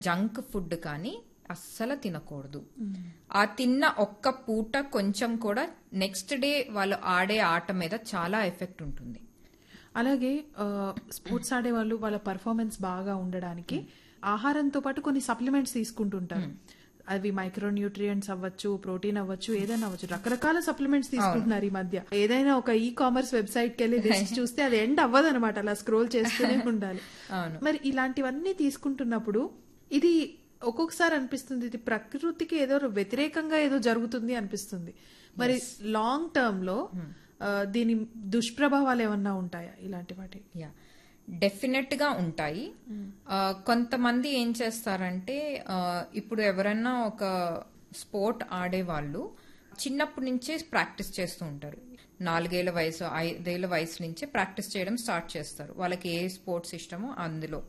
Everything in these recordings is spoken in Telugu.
జంక్ ఫుడ్ కానీ అస్సలు తినకూడదు ఆ తిన్న ఒక్క పూట కొంచెం కూడా నెక్స్ట్ డే వాళ్ళు ఆడే ఆట మీద చాలా ఎఫెక్ట్ ఉంటుంది అలాగే ఆ, స్పోర్ట్స్ ఆడే వాళ్ళు వాళ్ళ పర్ఫార్మెన్స్ బాగా ఉండడానికి ఆహారంతో పాటు కొన్ని సప్లిమెంట్స్ తీసుకుంటుంటారు అవి మైక్రో న్యూట్రియంట్స్ అవ్వచ్చు ప్రోటీన్ అవ్వచ్చు ఏదైనా అవ్వచ్చు రకరకాల సప్లిమెంట్స్ తీసుకుంటున్నారు ఈ మధ్య ఏదైనా ఒక ఈ కామర్స్ వెబ్సైట్ కి వెళ్ళి లిస్ట్ చూస్తే అది ఎండ్ అవ్వదు అనమాట అలా స్క్రోల్ చేస్తూనే ఉండాలి అవును. మరి ఇలాంటివన్నీ తీసుకుంటున్నప్పుడు ఇది ఒక్కొక్కసారి అనిపిస్తుంది ఇది ప్రకృతికి ఏదో వ్యతిరేకంగా ఏదో జరుగుతుంది అనిపిస్తుంది మరి లాంగ్ టర్మ్ లో ఆ, దీని దుష్ప్రభావాలు ఏమన్నా ఉంటాయా ఇలాంటి వాటి యా డెఫినెట్ గా ఉంటాయి ఆ, కొంతమంది ఏం చేస్తారంటే ఆ, ఇప్పుడు ఎవరైనా ఒక స్పోర్ట్ ఆడే వాళ్ళు చిన్నప్పటి నుంచే ప్రాక్టీస్ చేస్తూ ఉంటారు నాలుగేళ్ల వయసు ఐదేళ్ల వయసు నుంచే ప్రాక్టీస్ చేయడం స్టార్ట్ చేస్తారు వాళ్ళకి ఏ స్పోర్ట్స్ ఇష్టమో అందులో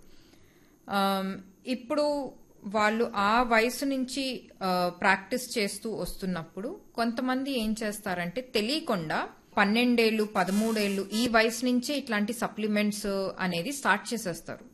ఆమ్, ఇప్పుడు వాళ్ళు ఆ వయసు నుంచి ఆ, ప్రాక్టీస్ చేస్తూ వస్తున్నప్పుడు కొంతమంది ఏం చేస్తారంటే తెలియకుండా పన్నెండేళ్లు పదమూడేళ్లు ఈ వయసు నుంచే ఇట్లాంటి సప్లిమెంట్స్ అనేది స్టార్ట్ చేసేస్తారు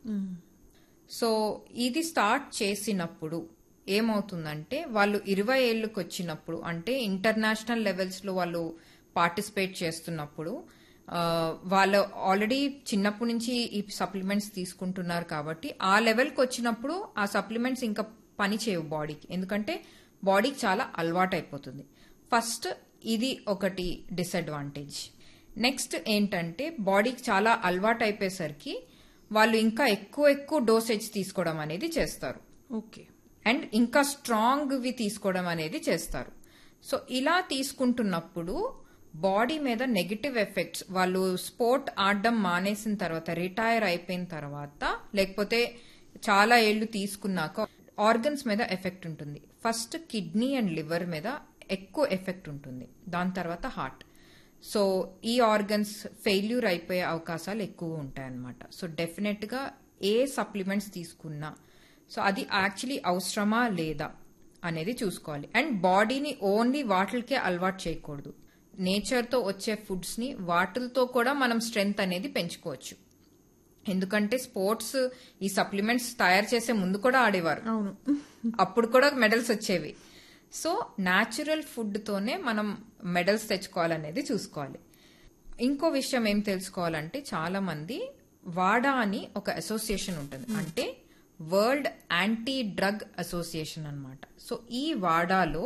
సో ఇది స్టార్ట్ చేసినప్పుడు ఏమవుతుందంటే వాళ్ళు ఇరవై ఏళ్ళకి వచ్చినప్పుడు అంటే ఇంటర్నేషనల్ లెవెల్స్ లో వాళ్ళు పార్టిసిపేట్ చేస్తున్నప్పుడు ఆ, వాళ్ళు ఆల్రెడీ చిన్నప్పటి నుంచి ఈ సప్లిమెంట్స్ తీసుకుంటున్నారు కాబట్టి ఆ లెవెల్కి వచ్చినప్పుడు ఆ సప్లిమెంట్స్ ఇంకా పని చేయవు బాడీకి ఎందుకంటే బాడీకి చాలా అలవాటు అయిపోతుంది ఫస్ట్ ఇది ఒకటి డిసడ్వాంటేజ్ నెక్స్ట్ ఏంటంటే బాడీకి చాలా అలవాటు అయిపోయేసరికి వాళ్ళు ఇంకా ఎక్కువ ఎక్కువ డోసేజ్ తీసుకోవడం అనేది చేస్తారు ఓకే అండ్ ఇంకా స్ట్రాంగ్ వి తీసుకోవడం అనేది చేస్తారు సో ఇలా తీసుకుంటున్నప్పుడు బాడీ మీద నెగిటివ్ ఎఫెక్ట్స్ వాళ్ళు స్పోర్ట్ ఆడడం మానేసిన తర్వాత రిటైర్ అయిపోయిన తర్వాత లేకపోతే చాలా ఏళ్లు తీసుకున్నాక ఆర్గన్స్ మీద ఎఫెక్ట్ ఉంటుంది ఫస్ట్ కిడ్నీ అండ్ లివర్ మీద ఎక్కువ ఎఫెక్ట్ ఉంటుంది దాని తర్వాత హార్ట్ సో ఈ ఆర్గన్స్ ఫెయిల్యూర్ అయిపోయే అవకాశాలు ఎక్కువ ఉంటాయన్నమాట సో డెఫినెట్ గా ఏ సప్లిమెంట్స్ తీసుకున్నా సో అది యాక్చువల్లీ అవసరమా లేదా అనేది చూసుకోవాలి అండ్ బాడీని ఓన్లీ వాటికే అలవాటు చేయకూడదు నేచర్తో వచ్చే ఫుడ్స్ ని వాటితో కూడా మనం స్ట్రెంగ్త్ అనేది పెంచుకోవచ్చు ఎందుకంటే స్పోర్ట్స్ ఈ సప్లిమెంట్స్ తయారు చేసే ముందు కూడా ఆడేవారు అవును అప్పుడు కూడా మెడల్స్ వచ్చేవి సో న్యాచురల్ ఫుడ్ తోనే మనం మెడల్స్ తెచ్చుకోవాలనేది చూసుకోవాలి ఇంకో విషయం ఏం తెలుసుకోవాలంటే చాలా మంది వాడా అని ఒక అసోసియేషన్ ఉంటుంది అంటే వరల్డ్ యాంటీ డ్రగ్ అసోసియేషన్ అన్నమాట సో ఈ వాడాలో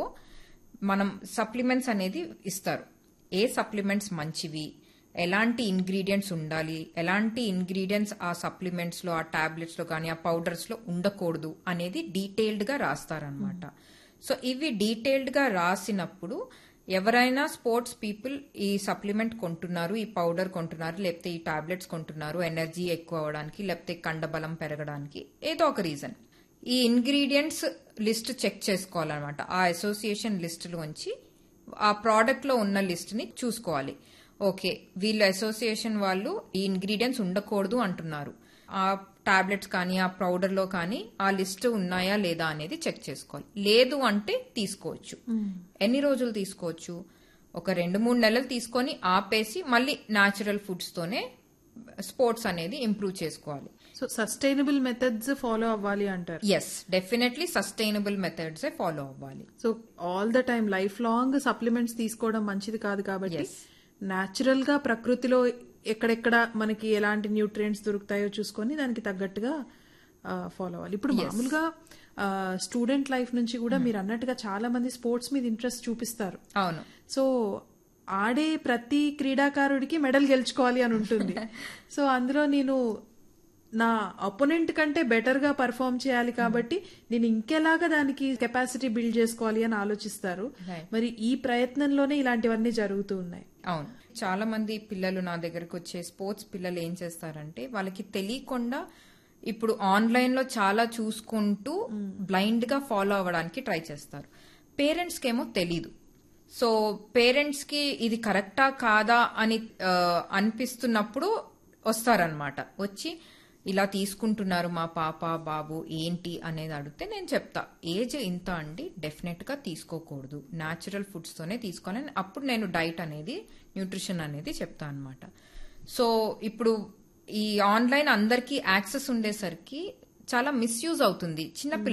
మనం సప్లిమెంట్స్ అనేది ఇస్తారు ఏ సప్లిమెంట్స్ మంచివి ఎలాంటి ఇంగ్రీడియంట్స్ ఉండాలి ఎలాంటి ఇంగ్రీడియంట్స్ ఆ సప్లిమెంట్స్ లో ఆ టాబ్లెట్స్ లో కానీ ఆ పౌడర్స్ లో ఉండకూడదు అనేది డీటెయిల్డ్ గా రాస్తారనమాట సో ఇవి డీటెయిల్డ్ గా రాసినప్పుడు ఎవరైనా స్పోర్ట్స్ పీపుల్ ఈ సప్లిమెంట్ కొంటున్నారు ఈ పౌడర్ కొంటున్నారు లేకపోతే ఈ టాబ్లెట్స్ కొంటున్నారు ఎనర్జీ ఎక్కువ అవడానికి లేకపోతే కండబలం పెరగడానికి ఏదో ఒక రీజన్ ఈ ఇంగ్రీడియంట్స్ లిస్ట్ చెక్ చేసుకోవాలన్నమాట ఆ అసోసియేషన్ లిస్టులోంచి ఆ ప్రోడక్ట్ లో ఉన్న లిస్ట్ ని చూసుకోవాలి ఓకే వీళ్ళ అసోసియేషన్ వాళ్ళు ఈ ఇంగ్రీడియంట్స్ ఉండకూడదు అంటున్నారు ఆ టాబ్లెట్స్ కానీ ఆ పౌడర్ లో కానీ ఆ లిస్ట్ ఉన్నాయా లేదా అనేది చెక్ చేసుకోవాలి లేదు అంటే తీసుకోవచ్చు ఎన్ని రోజులు తీసుకోవచ్చు ఒక రెండు మూడు నెలలు తీసుకొని ఆపేసి మళ్ళీ న్యాచురల్ ఫుడ్స్ తోనే స్పోర్ట్స్ అనేది ఇంప్రూవ్ చేసుకోవాలి సో సస్టైనబుల్ మెథడ్స్ ఫాలో అవ్వాలి అంటారు yes definitely sustainable methods follow అవ్వాలి so all the time life long supplements తీసుకోవడం మంచిది కాదు కాబట్టి Yes. న్యాచురల్ గా ప్రకృతిలో ఎక్కడెక్కడ మనకి ఎలాంటి న్యూట్రియంట్స్ దొరుకుతాయో చూసుకొని దానికి తగ్గట్టుగా ఫాలో అవ్వాలి ఇప్పుడు మామూలుగా స్టూడెంట్ లైఫ్ నుంచి కూడా మీరు అన్నట్టుగా చాలా మంది స్పోర్ట్స్ మీద ఇంట్రెస్ట్ చూపిస్తారు అవును సో ఆడే ప్రతి క్రీడాకారుడికి మెడల్ గెలుచుకోవాలి అని ఉంటుంది సో అందులో నేను నా అపోనెంట్ కంటే బెటర్ గా పర్ఫామ్ చేయాలి కాబట్టి నేను ఇంకెలాగా దానికి కెపాసిటీ బిల్డ్ చేసుకోవాలి అని ఆలోచిస్తారు Right. మరి ఈ ప్రయత్నంలోనే ఇలాంటివన్నీ జరుగుతూ ఉన్నాయి అవును చాలా మంది పిల్లలు నా దగ్గరకు వచ్చే స్పోర్ట్స్ పిల్లలు ఏం చేస్తారంటే వాళ్ళకి తెలియకుండా ఇప్పుడు ఆన్లైన్ లో చాలా చూసుకుంటూ బ్లైండ్ గా ఫాలో అవ్వడానికి ట్రై చేస్తారు పేరెంట్స్ కేమో తెలీదు సో పేరెంట్స్ కి ఇది కరెక్టా కాదా అని ఆ, అనిపిస్తున్నప్పుడు వస్తారనమాట వచ్చి ఇలా తీసుకుంటున్నారు మా పాప బాబు ఏంటి అనేది అడిగితే నేను చెప్తా ఏజ్ ఇంత అండి డెఫినెట్ గా తీసుకోకూడదు న్యాచురల్ ఫుడ్స్ తోనే తీసుకోవాలని అప్పుడు నేను డైట్ అనేది న్యూట్రిషన్ అనేది చెప్తా అనమాట సో ఇప్పుడు ఈ ఆన్లైన్ అందరికీ యాక్సెస్ ఉండేసరికి చాలా మిస్యూజ్ అవుతుంది చిన్న